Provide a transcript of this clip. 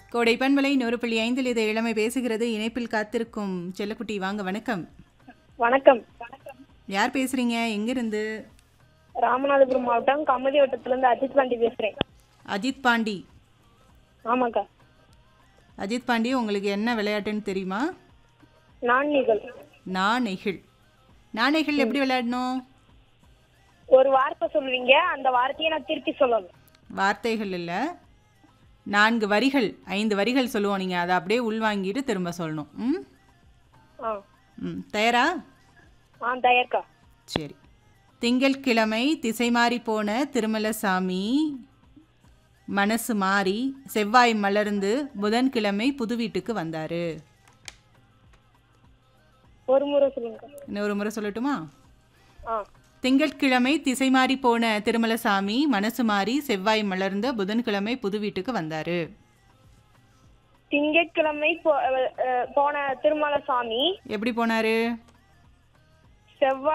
கோடை பண்பலை நூறு புள்ளி ஐந்தில் இது இளமை பேசுகிறது இணைப்பில் காத்திருக்கும் செல்லக்குட்டி வாங்க வணக்கம் வணக்கம் யார் பேசுறீங்க எங்கிருந்து ராமநாதபுரம் மாவட்டம் கமதி வட்டத்துலேருந்து அஜித் பாண்டி பேசுகிறேன் அஜித் பாண்டி ஆமாக்கா அஜித் பாண்டி உங்களுக்கு என்ன விளையாட்டுன்னு தெரியுமா நான் நிகழ் நாணெகிழ் நாணெகிழ் எப்படி விளையாடணும் ஒரு வார்த்தை சொல்லுவீங்க அந்த வார்த்தையை நான் திருப்பி சொல்லணும் வார்த்தைகள் இல்லை நான்கு வரிகள் ஐந்து வரிகள் சொல்லுவோம் நீங்கள் அதை அப்படியே உள்வாங்கிட்டு திரும்ப சொல்லணும் ம் ஆ ம் தயாரா ஆ தயார்க்கா சரி திங்கட்கிழமை திசை மாறி போன திருமலசாமி மனசு மாறி செவ்வாய் மலர்ந்து புதன்கிழமை புது வீட்டுக்கு வந்தார் ஒரு முறை சொல்லுங்கக்கா இன்னொரு முறை சொல்லட்டுமா ஆ திங்கட்கிழமை திசை மாறி போன திருமலசாமி மனசு மாறி செவ்வாய் மலர்ந்த புதன்கிழமை புது வீட்டுக்கு வந்தார் திங்கட்கிழமை போ- அஹ், போன திருமலசாமி எப்படி போனார் செவ்வாய்